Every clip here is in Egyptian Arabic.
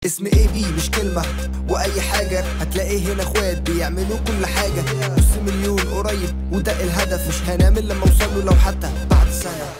اسم اي بي مش كلمة واي حاجة هتلاقيه هنا اخوات بيعملوا كل حاجة نص مليون قريب وده الهدف مش هنعمل لما اوصله لو حتى بعد سنة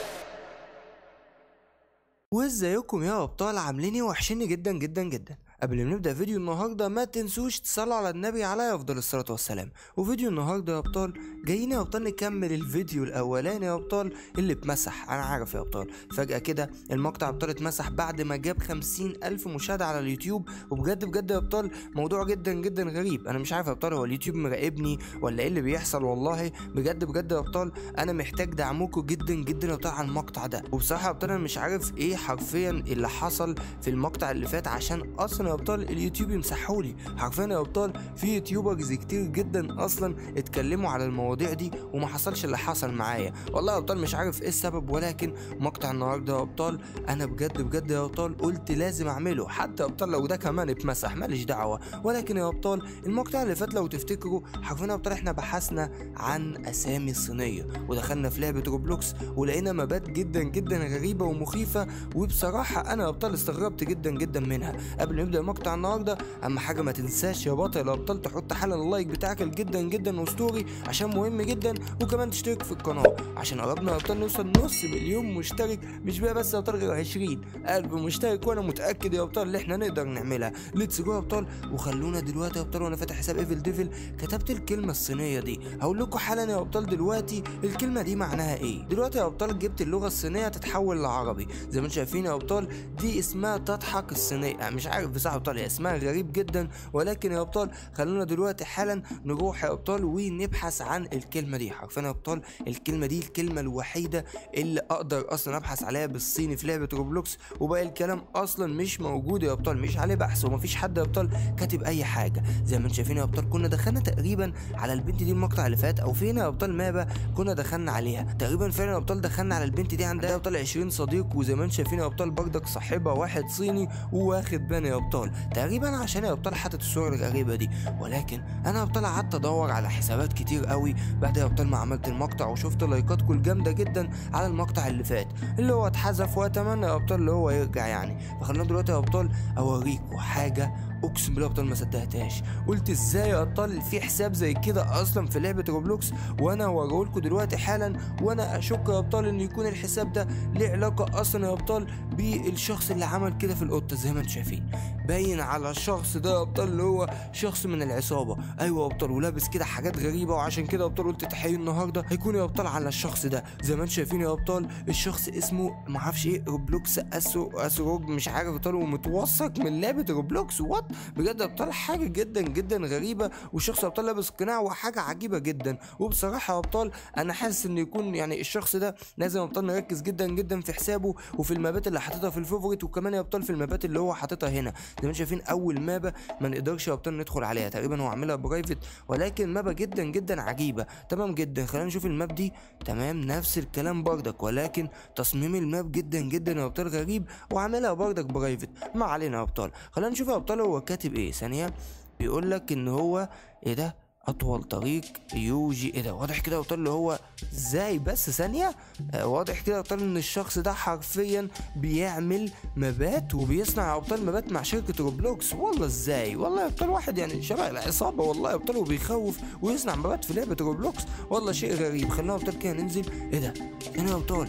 وازيكم يا ابطال عاملين ايه وحشني جدا جدا جدا قبل ما نبدا فيديو النهارده ما تنسوش تصلوا على النبي عليه افضل الصلاه والسلام وفيديو النهارده يا ابطال جايين يا ابطال نكمل الفيديو الاولاني يا ابطال اللي اتمسح انا عارف يا ابطال فجاه كده المقطع يا ابطال اتمسح بعد ما جاب خمسين الف مشاهده على اليوتيوب وبجد بجد يا ابطال موضوع جدا جدا غريب انا مش عارف يا ابطال هو اليوتيوب مراقبني ولا ايه اللي بيحصل والله بجد بجد يا ابطال انا محتاج دعمكم جدا جدا يا ابطال على المقطع ده وبصراحه يا ابطال انا مش عارف ايه حرفيا اللي حصل في المقطع اللي فات عشان اصلا يا ابطال اليوتيوب يمسحولي حرفيا يا ابطال في يوتيوبرز كتير جدا اصلا اتكلموا على المواضيع دي وما حصلش اللي حصل معايا والله يا ابطال مش عارف ايه السبب ولكن مقطع النهارده يا ابطال انا بجد بجد يا ابطال قلت لازم اعمله حتى يا ابطال لو ده كمان اتمسح ماليش دعوه ولكن يا ابطال المقطع اللي فات لو تفتكروا حرفيا يا ابطال احنا بحثنا عن اسامي صينيه ودخلنا في لعبه روبلوكس ولقينا مبات جدا جدا غريبه ومخيفه وبصراحه انا يا ابطال استغربت جدا جدا منها قبل ما نبدا مقطع النهارده اهم حاجه ما تنساش يا بطل يا ابطال تحط حالا اللايك بتاعك جدا جدا اسطوري عشان مهم جدا وكمان تشترك في القناه عشان قربنا يا ابطال نوصل نص مليون مشترك مش بقى بس يا ابطال غير 20 الف مشترك وانا متاكد يا ابطال ان احنا نقدر نعملها ليتس جو يا ابطال وخلونا دلوقتي يا ابطال وانا فاتح حساب ايفل ديفل كتبت الكلمه الصينيه دي هقول لكم حالا يا ابطال دلوقتي الكلمه دي معناها ايه دلوقتي يا ابطال جبت اللغه الصينيه تتحول لعربي زي ما انتم شايفين يا ابطال دي اسمها تضحك الصينيه يعني مش عارف بصراحه يا ابطال هي اسمها غريب جدا ولكن يا ابطال خلونا دلوقتي حالا نروح يا ابطال ونبحث عن الكلمه دي حرفيا يا ابطال الكلمه دي الكلمه الوحيده اللي اقدر اصلا ابحث عليها بالصيني في لعبه روبلوكس وباقي الكلام اصلا مش موجود يا ابطال مش عليه بحث ومفيش حد يا ابطال كاتب اي حاجه زي ما انتم شايفين يا ابطال كنا دخلنا تقريبا على البنت دي المقطع اللي فات او فين يا ابطال مابا كنا دخلنا عليها تقريبا فعلا يا ابطال دخلنا على البنت دي عندها يا ابطال 20 صديق وزي ما انتم شايفين يا ابطال بردك صاحبها واحد صيني وواخد بالي يا ابطال تقريبا عشان يا ابطال حاطط الصور الغريبه دي ولكن انا يا ابطال قعدت ادور على حسابات كتير قوي بعد يا ابطال ما عملت المقطع وشفت لايكاتكم الجامده جدا على المقطع اللي فات اللي هو اتحذف واتمنى يا ابطال اللي هو يرجع يعني فخلونا دلوقتي يا ابطال اوريكم حاجه اقسم بالله ابطال ما صدقتهاش قلت ازاي يا ابطال في حساب زي كده اصلا في لعبه روبلوكس وانا هوريهولكوا دلوقتي حالا وانا اشك يا ابطال ان يكون الحساب ده ليه علاقه اصلا يا ابطال بالشخص اللي عمل كده في القطه زي ما انتم شايفين باين على الشخص ده يا ابطال اللي هو شخص من العصابه ايوه يا ابطال ولابس كده حاجات غريبه وعشان كده يا ابطال قلت تحيي النهارده هيكون يا ابطال على الشخص ده زي ما انتم شايفين يا ابطال الشخص اسمه ما اعرفش ايه روبلوكس اسو اسروج مش عارف يا ابطال ومتوثق من لعبه روبلوكس وات بجد يا ابطال حاجه جدا جدا غريبه والشخص يا ابطال لابس قناع وحاجه عجيبه جدا وبصراحه يا ابطال انا حاسس ان يكون يعني الشخص ده لازم يا ابطال نركز جدا جدا في حسابه وفي المابات اللي حاططها في الفيفوريت وكمان يا ابطال في المابات اللي هو حاططها هنا زي ما انتم شايفين اول مابا ما نقدرش يا ابطال ندخل عليها تقريبا هو عاملها برايفت ولكن مابا جدا جدا عجيبه تمام جدا خلينا نشوف الماب دي تمام نفس الكلام بردك ولكن تصميم الماب جدا جدا يا ابطال غريب وعاملها بردك برايفت ما علينا يا ابطال خلينا نشوف يا ابطال هو كاتب ايه ثانيه بيقول لك ان هو ايه ده اطول طريق يوجي ايه ده واضح كده يا ابطال اللي هو ازاي بس ثانيه آه واضح كده يا ابطال ان الشخص ده حرفيا بيعمل مبات وبيصنع يا ابطال مبات مع شركه روبلوكس والله ازاي والله يا ابطال واحد يعني شبه العصابه والله يا ابطال وبيخوف ويصنع مبات في لعبه روبلوكس والله شيء غريب خلينا يا ابطال كده ننزل ايه ده هنا يا ابطال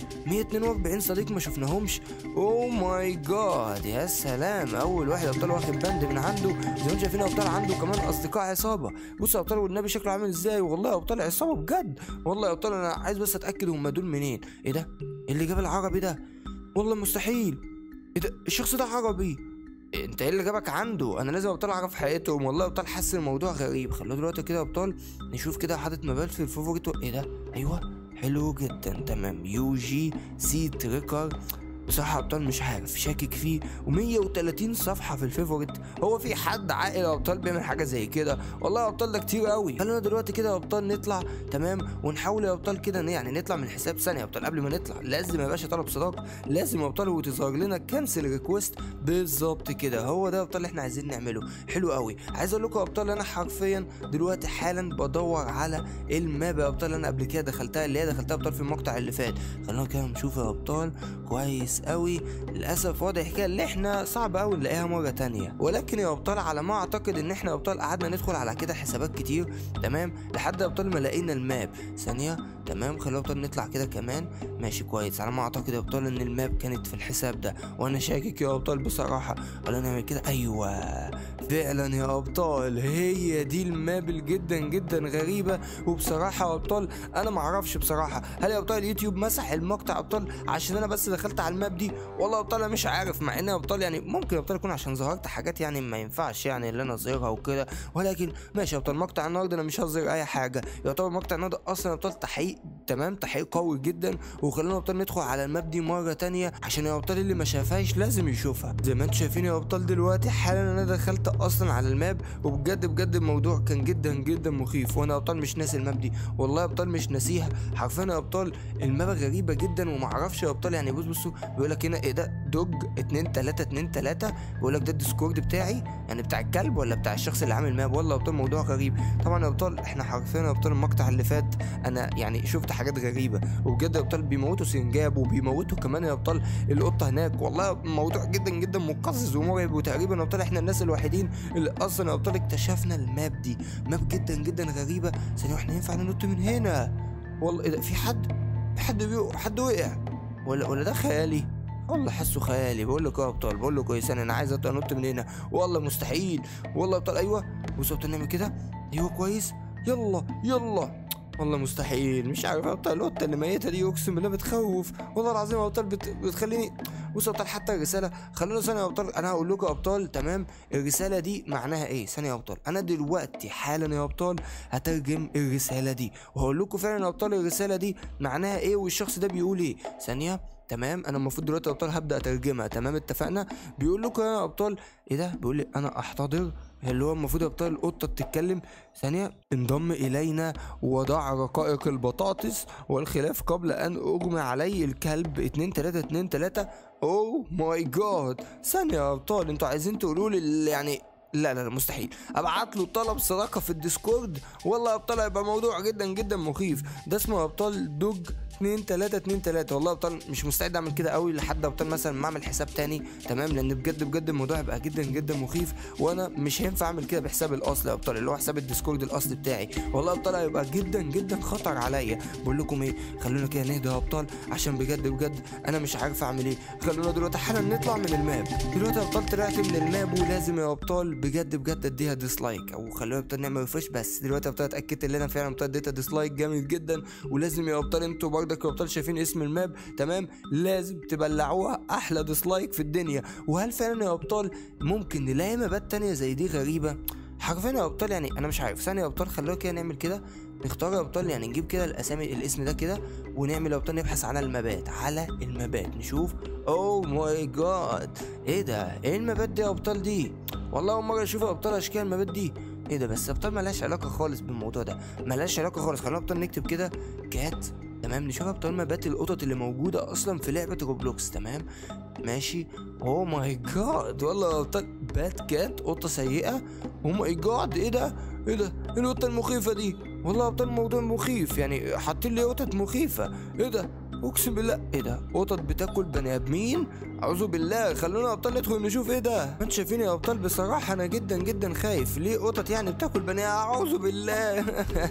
142 صديق ما شفناهمش اوه ماي جاد يا سلام اول واحد يا ابطال واخد بند من عنده زي ما انتم شايفين يا ابطال عنده كمان اصدقاء عصابه بصوا يا ابطال والنبي شكله عامل ازاي والله يا ابطال عصابه بجد والله يا ابطال انا عايز بس اتاكد هم دول منين ايه ده إيه اللي جاب العربي ده والله مستحيل ايه ده الشخص ده عربي إيه انت ايه اللي جابك عنده انا لازم ابطال اعرف حقيقتهم والله يا ابطال حاسس الموضوع غريب خلونا دلوقتي كده يا ابطال نشوف كده حاطط مبات في الفيفوريت ايه ده ايوه حلو جدا تمام يو جي سي تريكر بصراحة أبطال مش عارف شاكك فيه و130 صفحة في الفيفوريت هو في حد عاقل يا أبطال بيعمل حاجة زي كده والله يا أبطال ده كتير قوي خلينا دلوقتي كده يا أبطال نطلع تمام ونحاول يا أبطال كده يعني نطلع من الحساب ثانية يا أبطال قبل ما نطلع لازم يا باشا طلب صداقة لازم يا أبطال وتظهر لنا كانسل ريكوست بالظبط كده هو ده يا أبطال اللي إحنا عايزين نعمله حلو قوي عايز أقول لكم يا أبطال أنا حرفيا دلوقتي حالا بدور على الماب يا أبطال أنا قبل كده دخلتها اللي هي دخلتها يا أبطال في المقطع اللي فات خلينا كده نشوف يا أبطال كويس كويس قوي للاسف واضح كده اللي احنا صعب قوي نلاقيها مره تانية ولكن يا ابطال على ما اعتقد ان احنا يا ابطال قعدنا ندخل على كده حسابات كتير تمام لحد يا ابطال ما لقينا الماب ثانيه تمام خلينا يا ابطال نطلع كده كمان ماشي كويس على ما اعتقد يا ابطال ان الماب كانت في الحساب ده وانا شاكك يا ابطال بصراحه خلينا نعمل كده ايوه فعلا يا ابطال هي دي الماب جدا جدا غريبه وبصراحه يا ابطال انا ما اعرفش بصراحه هل يا ابطال اليوتيوب مسح المقطع يا ابطال عشان انا بس دخلت على الماب دي والله يا ابطال انا مش عارف مع ان يا ابطال يعني ممكن يا ابطال يكون عشان ظهرت حاجات يعني ما ينفعش يعني اللي انا اظهرها وكده ولكن ماشي يا ابطال مقطع النهارده انا مش هظهر اي حاجه يعتبر مقطع النهارده اصلا يا ابطال تحقيق تمام تحقيق قوي جدا وخلونا يا ابطال ندخل على الماب دي مره تانية عشان يا ابطال اللي ما شافهاش لازم يشوفها زي ما انتم شايفين يا ابطال دلوقتي حالا انا دخلت اصلا على الماب وبجد بجد الموضوع كان جدا جدا مخيف وانا يا ابطال مش ناسي الماب دي والله يا ابطال مش ناسيها حرفيا يا ابطال الماب غريبه جدا ومعرفش يا ابطال يعني بص بصوا بيقول لك هنا ايه ده دوج 2 3 2 3 بيقول لك ده الديسكورد بتاعي يعني بتاع الكلب ولا بتاع الشخص اللي عامل ماب والله يا ابطال موضوع غريب طبعا يا ابطال احنا حرفيا يا ابطال المقطع اللي فات انا يعني شفت حاجات غريبه وبجد يا ابطال بيموتوا سنجاب وبيموتوا كمان يا ابطال القطه هناك والله موضوع جدا جدا مقزز ومرعب وتقريبا يا ابطال احنا الناس الوحيدين اللي اصلا يا ابطال اكتشفنا الماب دي ماب جدا جدا غريبه ثانيه احنا ينفع ننط من هنا والله ايه ده في حد في حد بيو حد وقع ولا ولا ده خيالي والله حاسه خيالي بقول لك يا ابطال بقول له كويس انا عايز انط من هنا والله مستحيل والله يا ابطال ايوه بص يا ابطال نعمل كده ايوه كويس يلا يلا والله مستحيل مش عارف يا ابطال القطه اللي ميته دي اقسم بالله بتخوف والله العظيم يا ابطال بت... بتخليني بص يا ابطال حتى الرساله خلونا ثانيه يا ابطال انا هقول لكم يا ابطال تمام الرساله دي معناها ايه ثانيه يا ابطال انا دلوقتي حالا يا ابطال هترجم الرساله دي وهقول لكم فعلا يا ابطال الرساله دي معناها ايه والشخص ده بيقول ايه ثانيه تمام انا المفروض دلوقتي يا ابطال هبدا اترجمها تمام اتفقنا بيقول لكم يا ابطال ايه ده بيقول لي انا احتضر اللي هو المفروض يا ابطال القطه بتتكلم ثانيه انضم الينا وضع رقائق البطاطس والخلاف قبل ان اغمى علي الكلب 2 3 2 3 اوه ماي جاد ثانيه يا ابطال انتوا عايزين تقولوا لي يعني لا لا لا مستحيل ابعت له طلب صداقه في الديسكورد والله يا ابطال هيبقى موضوع جدا جدا مخيف ده اسمه يا ابطال دوج 2 3 2 3 والله يا ابطال مش مستعد اعمل كده قوي لحد يا ابطال مثلا ما اعمل حساب تاني تمام لان بجد بجد الموضوع هيبقى جدا جدا مخيف وانا مش هينفع اعمل كده بحساب الاصل يا ابطال اللي هو حساب الديسكورد الاصلي بتاعي والله يا ابطال هيبقى جدا جدا خطر عليا بقول لكم ايه خلونا كده نهدى يا ابطال عشان بجد بجد انا مش عارف اعمل ايه خلونا دلوقتي حالا نطلع من الماب دلوقتي يا ابطال طلعت من الماب ولازم يا ابطال بجد بجد اديها ديسلايك او خلونا يا ابطال نعمل ريفرش بس دلوقتي يا ابطال اتاكدت ان انا فعلا يا ابطال اديتها ديسلايك جامد جدا ولازم يا ابطال انتوا برضك يا ابطال شايفين اسم الماب تمام لازم تبلعوها احلى ديسلايك في الدنيا وهل فعلا يا ابطال ممكن نلاقي مابات تانية زي دي غريبه حرفيا يا ابطال يعني انا مش عارف ثانيه يا ابطال خلونا كده نعمل كده نختار يا ابطال يعني نجيب كده الاسامي الاسم ده كده ونعمل يا ابطال نبحث على المبات على المبات نشوف اوه ماي جاد ايه ده ايه المبات دي يا ابطال دي والله اول مره اشوف يا ابطال اشكال المبات دي ايه ده بس يا ابطال ملهاش علاقه خالص بالموضوع ده ملهاش علاقه خالص خلينا يا ابطال نكتب كده كات تمام نشوف يا ابطال مبات القطط اللي موجوده اصلا في لعبه روبلوكس تمام ماشي اوه ماي جاد والله يا ابطال بات كات قطه سيئه اوه ماي جاد ايه ده ايه ده ايه القطه المخيفه دي والله يا ابطال الموضوع مخيف يعني حاطين لي قطط مخيفه ايه ده اقسم بالله ايه ده قطط بتاكل بني ادمين اعوذ بالله خلونا يا ابطال ندخل نشوف ايه ده انتوا شايفين يا ابطال بصراحه انا جدا جدا خايف ليه قطط يعني بتاكل بني اعوذ بالله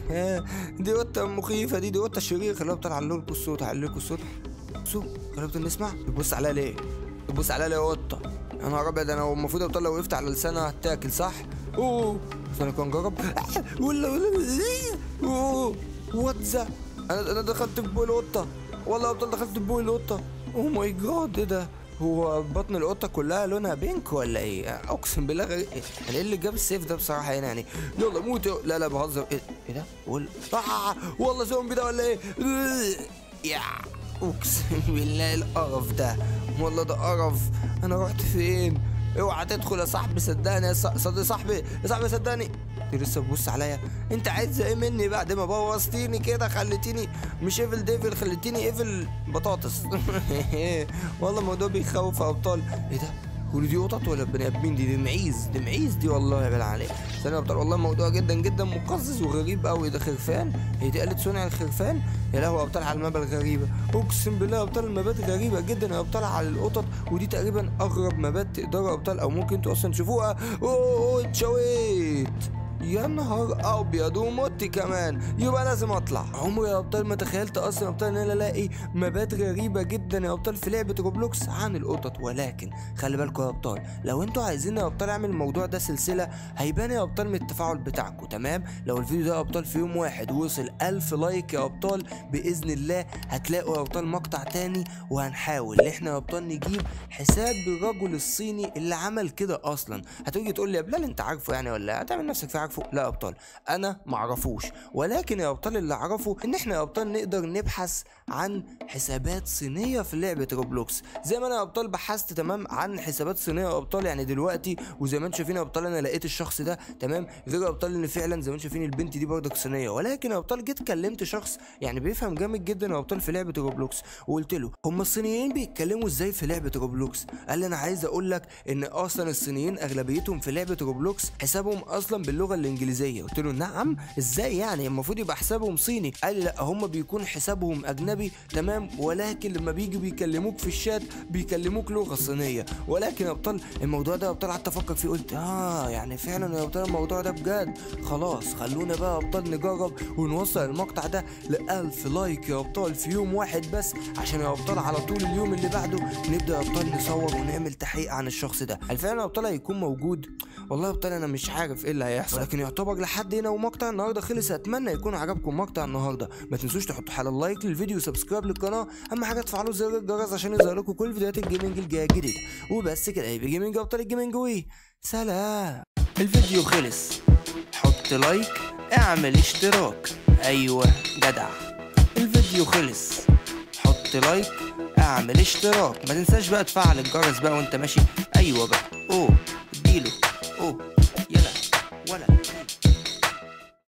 دي قطه مخيفه دي دي قطه شريره خلونا ابطال علوا لكم الصوت علوا لكم الصوت بصوا خلونا ابطال نسمع بتبص عليها ليه بتبص عليها ليه يا قطه يا نهار ابيض انا المفروض ابطال لو وقفت على لسانها هتاكل صح اوه استنى كان جرب ولا ولا اوه واتزا انا انا دخلت في بوي القطه والله يا ابطال دخلت في بوي القطه اوه ماي جاد ايه ده هو بطن القطه كلها لونها بينك ولا ايه اقسم بالله غير يعني ايه اللي جاب السيف ده بصراحه هنا يعني يلا موت لا لا بهزر ايه, إيه ده قول آه والله زومبي ده ولا ايه يا اقسم بالله القرف ده والله ده قرف انا رحت فين اوعى تدخل يا صاحبي صدقني يا صاحبي صاحبي يا صاحبي صدقني دي لسه بتبص عليا انت عايز ايه مني بعد ما بوظتيني كده خليتيني مش ايفل ديفل خليتيني ايفل بطاطس والله الموضوع بيخوف يا ابطال ايه ده قولوا دي قطط ولا بني ادمين دي دي معيز دي معيز دي والله يا بلا عليك ثانية يا ابطال والله موضوع جدا جدا مقزز وغريب قوي ده خرفان هي دي آلة صنع الخرفان يا لهوي يا ابطال على المبا الغريبة اقسم بالله يا ابطال المبات غريبة جدا يا ابطال على القطط ودي تقريبا اغرب مبات تقدروا يا ابطال او ممكن انتوا اصلا تشوفوها اوه اتشويت يا نهار ابيض ومت كمان يبقى لازم اطلع عمري يا ابطال ما تخيلت اصلا يا ابطال ان انا الاقي مبات غريبه جدا يا ابطال في لعبه روبلوكس عن القطط ولكن خلي بالكم يا ابطال لو انتوا عايزين يا ابطال اعمل الموضوع ده سلسله هيبان يا ابطال من التفاعل بتاعكم تمام لو الفيديو ده يا ابطال في يوم واحد وصل ألف لايك يا ابطال باذن الله هتلاقوا يا ابطال مقطع تاني وهنحاول ان احنا يا ابطال نجيب حساب الرجل الصيني اللي عمل كده اصلا هتيجي تقول لي يا بلال انت عارفه يعني ولا هتعمل نفسك في عارفه لا يا ابطال انا معرفوش ولكن يا ابطال اللي اعرفه ان احنا يا ابطال نقدر نبحث عن حسابات صينيه في لعبه روبلوكس زي ما انا يا ابطال بحثت تمام عن حسابات صينيه يا ابطال يعني دلوقتي وزي ما انتم شايفين يا ابطال انا لقيت الشخص ده تمام غير يا ابطال ان فعلا زي ما انتم شايفين البنت دي برضك صينيه ولكن يا ابطال جيت كلمت شخص يعني بيفهم جامد جدا يا ابطال في لعبه روبلوكس وقلت له هم الصينيين بيتكلموا ازاي في لعبه روبلوكس قال لي انا عايز اقول لك ان اصلا الصينيين اغلبيتهم في لعبه روبلوكس حسابهم اصلا باللغه الانجليزيه قلت له نعم ازاي يعني المفروض يبقى حسابهم صيني قال لي لا هم بيكون حسابهم اجنبي تمام ولكن لما بيجوا بيكلموك في الشات بيكلموك لغه صينيه ولكن يا ابطال الموضوع ده يا ابطال قعدت افكر فيه قلت اه يعني فعلا يا ابطال الموضوع ده بجد خلاص خلونا بقى يا ابطال نجرب ونوصل المقطع ده ل 1000 لايك يا ابطال في يوم واحد بس عشان يا ابطال على طول اليوم اللي بعده نبدا يا ابطال نصور ونعمل تحقيق عن الشخص ده هل فعلا يا ابطال هيكون موجود والله يا ابطال انا مش عارف ايه اللي هيحصل لكن يعتبر لحد هنا ومقطع النهارده خلص اتمنى يكون عجبكم مقطع النهارده ما تنسوش تحطوا حالا لايك للفيديو وسبسكرايب للقناه اهم حاجه تفعلوا زر الجرس عشان يظهر لكم كل فيديوهات الجيمنج الجايه الجديده وبس كده يبقى جيمنج ابطال الجيمنج وي سلام الفيديو خلص حط لايك اعمل اشتراك ايوه جدع الفيديو خلص حط لايك اعمل اشتراك ما تنساش بقى تفعل الجرس بقى وانت ماشي ايوه بقى اوه اديله اوه يلا ولا